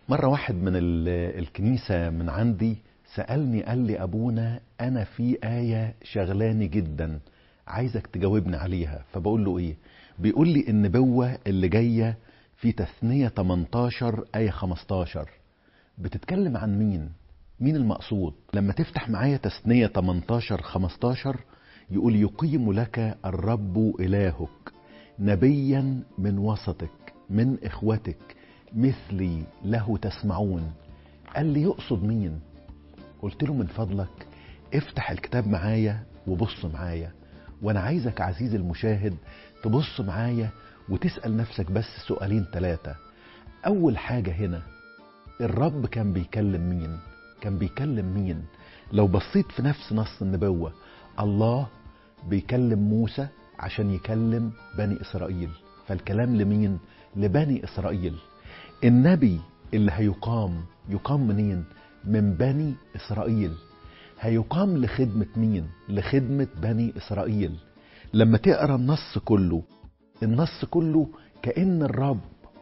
مرة واحد من ال- الكنيسة من عندي سألني قال لي أبونا أنا في آية شغلاني جدا عايزك تجاوبني عليها فبقول له إيه بيقول لي النبوة اللي جاية في تثنية 18 آية 15 بتتكلم عن مين مين المقصود لما تفتح معايا تثنية 18 15 يقول يقيم لك الرب إلهك نبيا من وسطك من إخوتك مثلي له تسمعون قال لي يقصد مين قلت له من فضلك افتح الكتاب معايا وبص معايا وانا عايزك عزيزي المشاهد تبص معايا وتسأل نفسك بس سؤالين ثلاثة اول حاجة هنا الرب كان بيكلم مين كان بيكلم مين لو بصيت في نفس نص النبوة الله بيكلم موسى عشان يكلم بني إسرائيل فالكلام لمين لبني إسرائيل النبي اللي هيقام يقام منين من بني إسرائيل هيقام لخدمة مين لخدمة بني إسرائيل لما تقرأ النص كله النص كله كأن الرب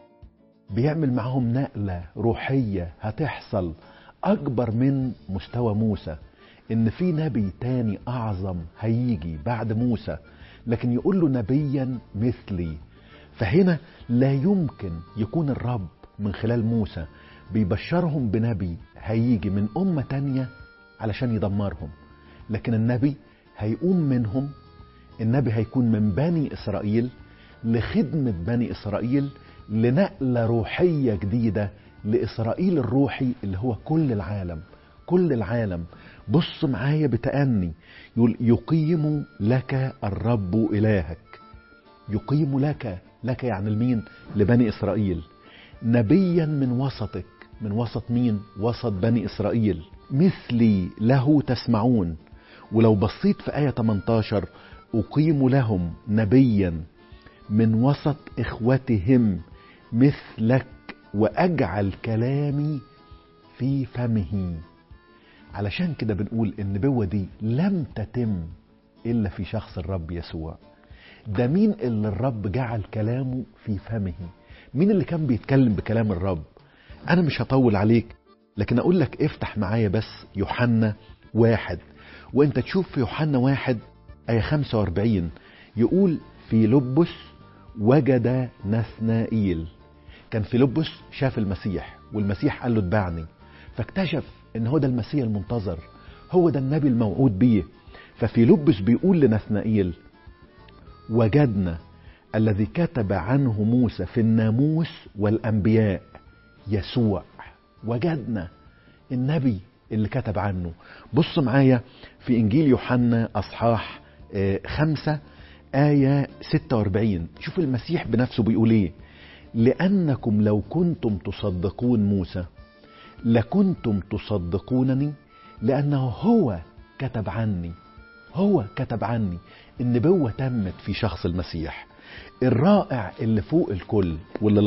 بيعمل معاهم نقلة روحية هتحصل أكبر من مستوى موسى إن في نبي تاني أعظم هيجي بعد موسى لكن يقول له نبيا مثلي فهنا لا يمكن يكون الرب من خلال موسى بيبشرهم بنبي هيجي من أمة تانية علشان يدمرهم لكن النبي هيقوم منهم النبي هيكون من بني إسرائيل لخدمة بني إسرائيل لنقلة روحية جديدة لإسرائيل الروحي اللي هو كل العالم كل العالم بص معايا بتأني يقول يقيم لك الرب إلهك يقيم لك لك يعني المين لبني إسرائيل نبيا من وسطك من وسط مين وسط بني إسرائيل مثلي له تسمعون ولو بصيت في آية 18 أقيم لهم نبيا من وسط إخوتهم مثلك وأجعل كلامي في فمه علشان كده بنقول النبوة دي لم تتم إلا في شخص الرب يسوع ده مين اللي الرب جعل كلامه في فمه مين اللي كان بيتكلم بكلام الرب أنا مش هطول عليك لكن أقول لك افتح معايا بس يوحنا واحد وانت تشوف في يوحنا واحد آية 45 يقول في لبس وجد نثنائيل كان في لبس شاف المسيح والمسيح قال له اتبعني فاكتشف ان هو ده المسيح المنتظر هو ده النبي الموعود بيه ففي لبس بيقول لنثنائيل وجدنا الذي كتب عنه موسى في الناموس والأنبياء يسوع وجدنا النبي اللي كتب عنه بص معايا في إنجيل يوحنا أصحاح آه، خمسة آية 46 شوف المسيح بنفسه بيقول إيه لأنكم لو كنتم تصدقون موسى لكنتم تصدقونني لأنه هو كتب عني هو كتب عني النبوة تمت في شخص المسيح الرائع اللي فوق الكل واللي